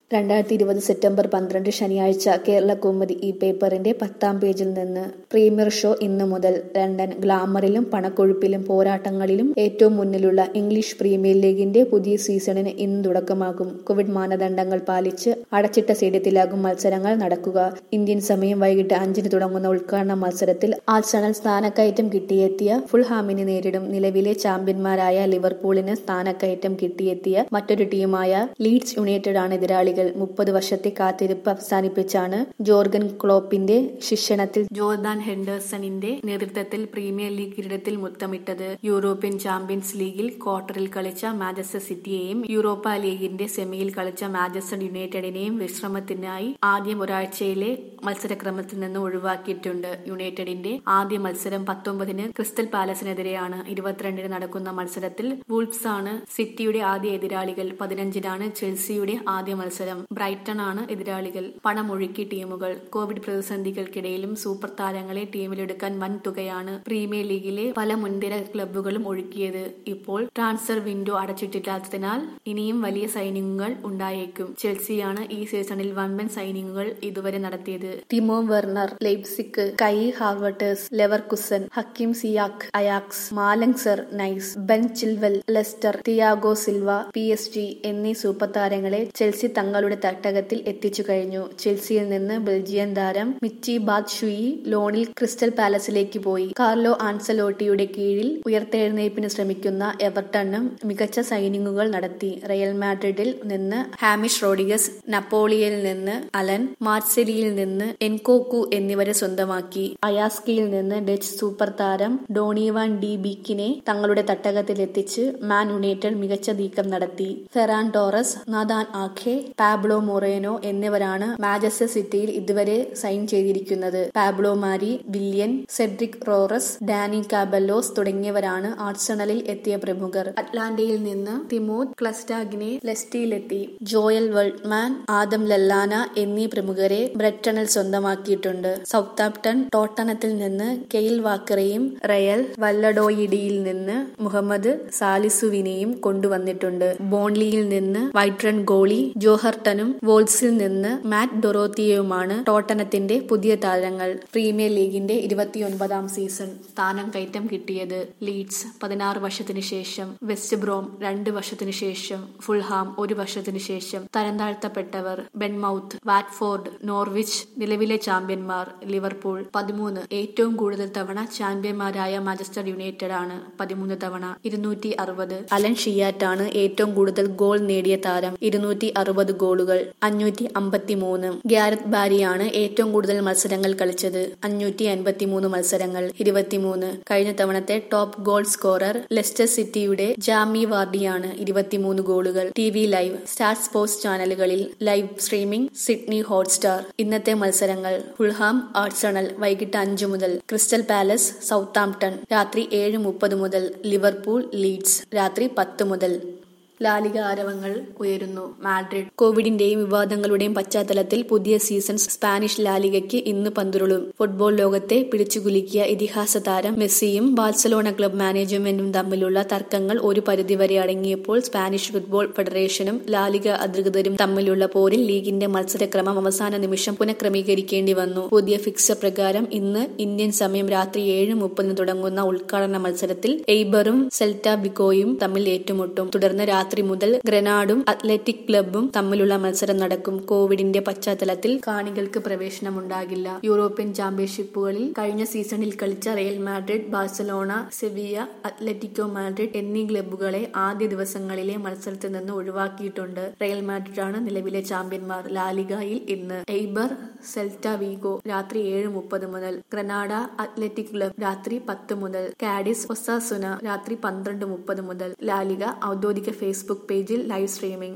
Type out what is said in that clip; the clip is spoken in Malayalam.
രണ്ടായിരത്തി ഇരുപത് സെപ്റ്റംബർ പന്ത്രണ്ട് ശനിയാഴ്ച കേരള കൗമുദി ഈ പേപ്പറിന്റെ പത്താം പേജിൽ നിന്ന് പ്രീമിയർ ഷോ ഇന്നു മുതൽ ലണ്ടൻ ഗ്ലാമറിലും പണക്കൊഴുപ്പിലും പോരാട്ടങ്ങളിലും ഏറ്റവും മുന്നിലുള്ള ഇംഗ്ലീഷ് പ്രീമിയർ ലീഗിന്റെ പുതിയ സീസണിന് ഇന്ന് തുടക്കമാകും കോവിഡ് മാനദണ്ഡങ്ങൾ പാലിച്ച് അടച്ചിട്ട സ്റ്റേഡിയത്തിലാകും മത്സരങ്ങൾ നടക്കുക ഇന്ത്യൻ സമയം വൈകിട്ട് അഞ്ചിന് തുടങ്ങുന്ന ഉദ്ഘാടന മത്സരത്തിൽ ആഴ്സണൽ സ്ഥാനക്കയറ്റം കിട്ടിയെത്തിയ ഫുൾഹാമിനെ നേരിടും നിലവിലെ ചാമ്പ്യന്മാരായ ലിവർപൂളിന് സ്ഥാനക്കയറ്റം കിട്ടിയെത്തിയ മറ്റൊരു ടീമായ ലീഡ്സ് യുണൈറ്റഡ് ആണ് എതിരാളികൾ മുപ്പത് വർഷത്തെ കാത്തിരിപ്പ് അവസാനിപ്പിച്ചാണ് ജോർഗൻ ക്ലോപ്പിന്റെ ശിക്ഷണത്തിൽ ജോർദാൻ ഹെൻഡേഴ്സണിന്റെ നേതൃത്വത്തിൽ പ്രീമിയർ ലീഗ് കിരീടത്തിൽ മുത്തമിട്ടത് യൂറോപ്യൻ ചാമ്പ്യൻസ് ലീഗിൽ ക്വാർട്ടറിൽ കളിച്ച മാഞ്ചസ്റ്റർ സിറ്റിയെയും യൂറോപ്പ ലീഗിന്റെ സെമിയിൽ കളിച്ച മാഞ്ചസ്റ്റർ യുണൈറ്റഡിനെയും വിശ്രമത്തിനായി ആദ്യം ഒരാഴ്ചയിലെ മത്സരക്രമത്തിൽ നിന്ന് ഒഴിവാക്കിയിട്ടുണ്ട് യുണൈറ്റഡിന്റെ ആദ്യ മത്സരം പത്തൊമ്പതിന് ക്രിസ്റ്റൽ പാലസിനെതിരെയാണ് ഇരുപത്തിരണ്ടിന് നടക്കുന്ന മത്സരത്തിൽ വൂൾഫ്സ് ആണ് സിറ്റിയുടെ ആദ്യ എതിരാളികൾ പതിനഞ്ചിനാണ് ചെൽസിയുടെ ആദ്യ മത്സരം ബ്രൈറ്റൺ ആണ് എതിരാളികൾ പണമൊഴുക്കി ടീമുകൾ കോവിഡ് പ്രതിസന്ധികൾക്കിടയിലും സൂപ്പർ താരങ്ങളെ ടീമിലെടുക്കാൻ വൻ തുകയാണ് പ്രീമിയർ ലീഗിലെ പല മുൻനിര ക്ലബ്ബുകളും ഒഴുക്കിയത് ഇപ്പോൾ ട്രാൻസ്ഫർ വിൻഡോ അടച്ചിട്ടില്ലാത്തതിനാൽ ഇനിയും വലിയ സൈനിങ്ങുകൾ ഉണ്ടായേക്കും ചെൽസിയാണ് ഈ സീസണിൽ വൻപൻ സൈനിങ്ങുകൾ ഇതുവരെ നടത്തിയത് Timo Werner Leipzig Kai Havertz Leverkusen Hakim Ziyech Ajax Malang Sarr Nice Ben Chilwell Leicester Thiago Silva P S G എന്നീ സൂപ്പർ താരങ്ങളെ ചെൽസി തങ്ങളുടെ തട്ടകത്തിൽ എത്തിച്ചു കഴിഞ്ഞു ചെൽസിയിൽ നിന്ന് ബെൽജിയൻ താരം മിച്ചി ബാത് ഷുയി ലോണിൽ ക്രിസ്റ്റൽ പാലസിലേക്ക് പോയി കാർലോ ആൻസലോട്ടിയുടെ കീഴിൽ ഉയർത്തെഴുന്നേൽപ്പിന് ശ്രമിക്കുന്ന എവർട്ടണും മികച്ച സൈനിങ്ങുകൾ നടത്തി റയൽ മാഡ്രിഡിൽ നിന്ന് ഹാമിഷ് റോഡിഗസ് നപ്പോളിയയിൽ നിന്ന് അലൻ മാർസെലിയിൽ നിന്ന് എൻകോക്കു എന്നിവരെ സ്വന്തമാക്കി അയാസ്കിയിൽ നിന്ന് ഡച്ച് സൂപ്പർ താരം ഡോണിവാൻ ഡി ബീക്കിനെ തങ്ങളുടെ തട്ടകത്തിലെത്തിച്ച് മാൻ യുണൈറ്റഡ് മികച്ച നീക്കം നടത്തി Ferran Torres Nathan Ake Pablo Moreno എന്നിവരാണ് മാഞ്ചസ്റ്റർ സിറ്റിയിൽ ഇതുവരെ സൈൻ ചെയ്തിരിക്കുന്നത് പാബ്ലോ മാരി വില്യൻ സെഡ്രിക് റോറസ് ഡാനി കാബല്ലോസ് തുടങ്ങിയവരാണ് ആർസണലിൽ എത്തിയ പ്രമുഖർ അറ്റ്ലാന്റയിൽ നിന്ന് തിമോത് ക്ലസ്റ്റാഗിനെ ലെസ്റ്റിയിലെത്തി ജോയൽ വെൾട്ട്മാൻ ആദം ലല്ലാന എന്നീ പ്രമുഖരെ ബ്രെറ്റണിൽ സ്വന്തമാക്കിയിട്ടുണ്ട് സൗത്താപ്ടൺ ടോട്ടനത്തിൽ നിന്ന് കെയിൽ വാക്കറെയും റയൽ വല്ലഡോയിഡിയിൽ നിന്ന് മുഹമ്മദ് സാലിസുവിനെയും കൊണ്ടുവന്നിട്ടുണ്ട് ബോൺലിയിൽ നിന്ന് വൈറ്റ്രൺ ഗോളി ജോഹർട്ടനും വോൾസിൽ നിന്ന് മാറ്റ് ഡൊറോത്തിയയുമാണ് ടോട്ടനത്തിന്റെ പുതിയ താരങ്ങൾ പ്രീമിയർ ലീഗിന്റെ ഇരുപത്തിയൊൻപതാം സീസൺ സ്ഥാനം കയറ്റം കിട്ടിയത് ലീഡ്സ് പതിനാറ് വർഷത്തിനു ശേഷം വെസ്റ്റ് ബ്രോം രണ്ട് വർഷത്തിനു ശേഷം ഫുൾഹാം ഒരു വർഷത്തിനു ശേഷം തരം താഴ്ത്തപ്പെട്ടവർ ബെൻമൌത്ത് വാറ്റ്ഫോർഡ് നോർവിച്ച് നിലവിലെ ചാമ്പ്യന്മാർ ലിവർപൂൾ പതിമൂന്ന് ഏറ്റവും കൂടുതൽ തവണ ചാമ്പ്യന്മാരായ മാഞ്ചസ്റ്റർ യുണൈറ്റഡ് ആണ് പതിമൂന്ന് തവണ ഇരുന്നൂറ്റി അറുപത് അലൻ ഷിയാറ്റാണ് ഏറ്റവും കൂടുതൽ ഗോൾ നേടിയ താരം ഇരുന്നൂറ്റി അറുപത് ഗോളുകൾ അഞ്ഞൂറ്റി അമ്പത്തി മൂന്ന് ഗ്യാരത് ബാരിയാണ് ഏറ്റവും കൂടുതൽ മത്സരങ്ങൾ കളിച്ചത് അഞ്ഞൂറ്റി അൻപത്തി മൂന്ന് മത്സരങ്ങൾ ഇരുപത്തിമൂന്ന് കഴിഞ്ഞ തവണത്തെ ടോപ്പ് ഗോൾ സ്കോറർ ലെസ്റ്റർ സിറ്റിയുടെ ജാമി വാർഡിയാണ് ഇരുപത്തിമൂന്ന് ഗോളുകൾ T V live Star Sports ചാനലുകളിൽ ലൈവ് സ്ട്രീമിംഗ് സിഡ്നി ഹോട്ട്സ്റ്റാർ ഇന്നത്തെ മത്സരങ്ങൾ ഫുൾഹാം ആർസണൽ വൈകിട്ട് അഞ്ചു മുതൽ ക്രിസ്റ്റൽ പാലസ് സൗത്താംപ്ടൺ രാത്രി ഏഴ് മുപ്പത് മുതൽ ലിവർപൂൾ ലീഡ്സ് രാത്രി പത്ത് മുതൽ ലാലിക ആരവങ്ങൾ ഉയരുന്നു മാഡ്രിഡ് കോവിഡിന്റെയും വിവാദങ്ങളുടെയും പശ്ചാത്തലത്തിൽ പുതിയ സീസൺ സ്പാനിഷ് ലാലിഗയ്ക്ക് ഇന്ന് പന്തുരുളും ഫുട്ബോൾ ലോകത്തെ പിടിച്ചുകുലുക്കിയ ഇതിഹാസ താരം മെസ്സിയും ബാഴ്സലോണ ക്ലബ് മാനേജ്മെന്റും തമ്മിലുള്ള തർക്കങ്ങൾ ഒരു പരിധിവരെ അടങ്ങിയപ്പോൾ സ്പാനിഷ് ഫുട്ബോൾ ഫെഡറേഷനും ലാലിക അധികൃതരും തമ്മിലുള്ള പോരിൽ ലീഗിന്റെ മത്സരക്രമം അവസാന നിമിഷം പുനഃക്രമീകരിക്കേണ്ടി വന്നു പുതിയ ഫിക്സർ പ്രകാരം ഇന്ന് ഇന്ത്യൻ സമയം രാത്രി ഏഴ് മുപ്പതിന് തുടങ്ങുന്ന ഉദ്ഘാടന മത്സരത്തിൽ എയ്ബറും സെൽറ്റ ബിക്കോയും തമ്മിൽ ഏറ്റുമുട്ടും തുടർന്ന് രാത്രി മുതൽ ഗ്രനാഡും അത്ലറ്റിക് ക്ലബും തമ്മിലുള്ള മത്സരം നടക്കും കോവിഡിന്റെ പശ്ചാത്തലത്തിൽ കാണികൾക്ക് പ്രവേശനമുണ്ടാകില്ല യൂറോപ്യൻ ചാമ്പ്യൻഷിപ്പുകളിൽ കഴിഞ്ഞ സീസണിൽ കളിച്ച Real Madrid Barcelona Sevilla Atletico Madrid എന്നീ ക്ലബ്ബുകളെ ആദ്യ ദിവസങ്ങളിലെ മത്സരത്തിൽ നിന്ന് ഒഴിവാക്കിയിട്ടുണ്ട് റയൽ മാഡ്രിഡ് ആണ് നിലവിലെ ചാമ്പ്യന്മാർ ലാലിഗയിൽ ഇന്ന് എയ്ബർ സെൽറ്റ വീഗോ രാത്രി ഏഴ് മുപ്പത് മുതൽ ഗ്രനാഡ അത്ലറ്റിക് ക്ലബ് രാത്രി പത്ത് മുതൽ കാഡിസ് ഒസാസുന രാത്രി പന്ത്രണ്ട് മുപ്പത് മുതൽ ലാലിക ഔദ്യോഗിക ഫേസ്ബുക്ക് പേജിൽ ലൈവ് സ്ട്രീമിംഗ്